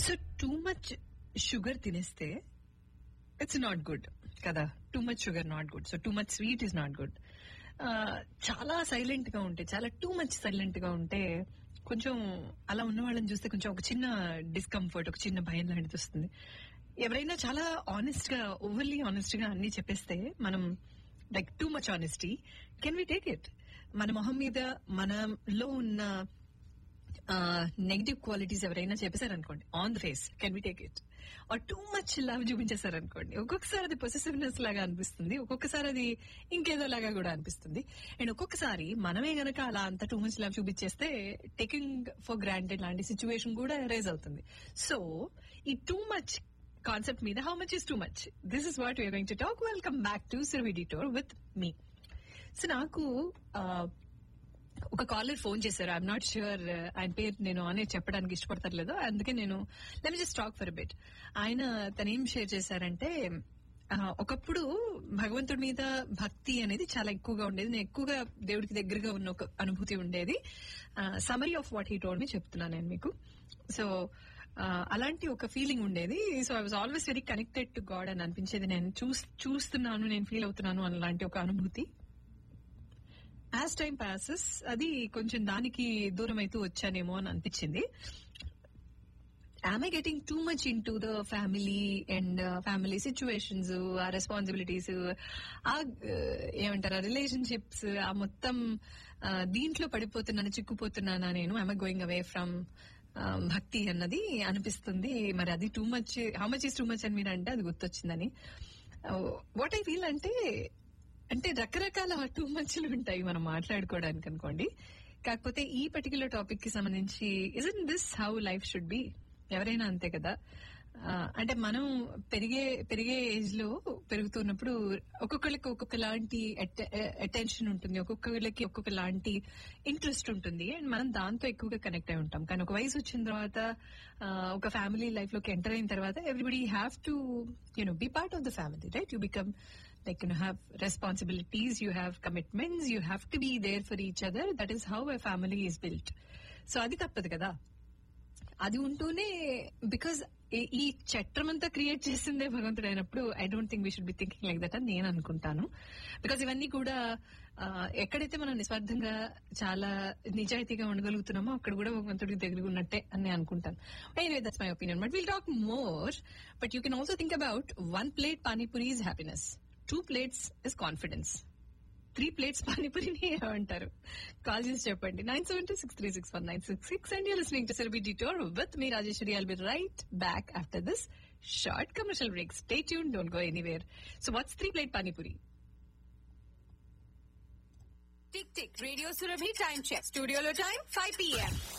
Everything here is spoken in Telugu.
సో టూ మచ్ షుగర్ తినేస్తే ఇట్స్ నాట్ గుడ్ కదా too much sugar not good so too much sweet is not good చాలా సైలెంట్ గా ఉంటే చాలా టూ మచ్ సైలెంట్ గా ఉంటే కొంచెం అలా ఉన్న వాళ్ళని చూస్తే కొంచెం ఒక చిన్న డిస్కంఫర్ట్ ఒక చిన్న భయం లాంటిది వస్తుంది ఎవరైనా చాలా ఆనెస్ట్ గా ఓవర్లీ ఆనెస్ట్ గా అన్ని చెప్పేస్తే మనం like too much honesty can we take it మన మొహం మీద మనలో ఉన్న నెగిటివ్ క్వాలిటీస్ ఎవరైనా చెప్పేశారనుకోండి on the face can we take it or too much love చూపించేశారనుకోండి ఒక్కొక్కసారి అది పొసెసివ్నెస్ లాగా అనిపిస్తుంది ఒక్కొక్కసారి అది ఇంకేదో లాగా కూడా అనిపిస్తుంది అండ్ ఒక్కొక్కసారి మనమే గనక అలా అంత టూ మచ్ లవ్ చూపించేస్తే టేకింగ్ ఫర్ గ్రాంటెడ్ లాంటి సిచ్యువేషన్ కూడా రైజ్ అవుతుంది సో ఈ టూ మచ్ కాన్సెప్ట్ మీద how much is too much this is what you're going to talk welcome back to సిర్విడిటోర్ విత్ మీ సో నాకు ఒక కాలర్ ఫోన్ చేశారు ఐఎమ్ నాట్ ష్యూర్ ఆయన పేరు నేను అనే చెప్పడానికి ఇష్టపడతారు లేదో అందుకే నేను let just talk for bit ఆయన తనేం షేర్ చేశారంటే ఒకప్పుడు భగవంతుడి మీద భక్తి అనేది చాలా ఎక్కువగా ఉండేది నేను ఎక్కువగా దేవుడికి దగ్గరగా ఉన్న ఒక అనుభూతి ఉండేది summary of what he told me చెప్తున్నాను నేను మీకు సో అలాంటి ఒక ఫీలింగ్ ఉండేది so I was always very connected to God అని అనిపించేది నేను చూస్తున్నాను నేను ఫీల్ అవుతున్నాను అలాంటి ఒక అనుభూతి యాజ్ టైం పాసెస్ అది కొంచెం దానికి దూరం అవుతూ వచ్చానేమో అని అనిపించింది I getting too much into the family and family situations uh responsibilities uh ఏమంటారు రిలేషన్షిప్స్ ఆ మొత్తం దీంట్లో పడిపోతున్నాను చిక్కుపోతున్నానా నేను ఐఎమ్ గోయింగ్ అవే ఫ్రమ్ భక్తి అన్నది అనిపిస్తుంది మరి అది too much how much is too much అని మీరు అంటే అది గుర్తొచ్చిందని వాట్ ఐ ఫీల్ అంటే అంటే రకరకాల టూ మచ్లు ఉంటాయి మనం మాట్లాడుకోవడానికి అనుకోండి కాకపోతే ఈ పర్టికులర్ టాపిక్ కి సంబంధించి is in this how life should be ఎవరైనా అంతే కదా అంటే మనం పెరిగే పెరిగే ఏజ్ లో పెరుగుతున్నప్పుడు ఒక్కొక్కరికి ఒక్కొక్కలాంటి అటెన్షన్ ఉంటుంది ఒక్కొక్కరికి ఒక్కొక్కలాంటి ఇంట్రెస్ట్ ఉంటుంది అండ్ మనం దాంతో ఎక్కువగా కనెక్ట్ అయి ఉంటాం కానీ ఒక వయసు వచ్చిన తర్వాత ఒక ఫ్యామిలీ లైఫ్ లోకి ఎంటర్ అయిన తర్వాత everybody have to you know be part of the family right you become like you know have responsibilities you have commitments you have to be there for each other that is how a family is built so అది తప్పదు కదా అది ఉంటూనే బికాజ్ ఈ చట్టం అంతా క్రియేట్ చేసిందే భగవంతుడు అయినప్పుడు I don't think we should be thinking like that అని నేను అనుకుంటాను బికాజ్ ఇవన్నీ కూడా ఎక్కడైతే మనం నిస్వార్థంగా చాలా నిజాయితీగా ఉండగలుగుతున్నామో అక్కడ కూడా భగవంతుడికి దగ్గర ఉన్నట్టే అని నేను అనుకుంటాను anyway that's my opinion but will talk more but you can also think about one plate panipuri is happiness two plates is confidence three plates పానీపూరిని ఏమంటారు కాల్ చేసి చెప్పండి nine seven two six three six one nine six six and you listening to సెల్బీ డిటోర్ with me Rajeshwari I'll be right back after this short commercial break stay tuned don't go anywhere so what's three plate panipuri tick tick radio Surabhi time check స్టూడియోలో టైం ఫైవ్ పిఎం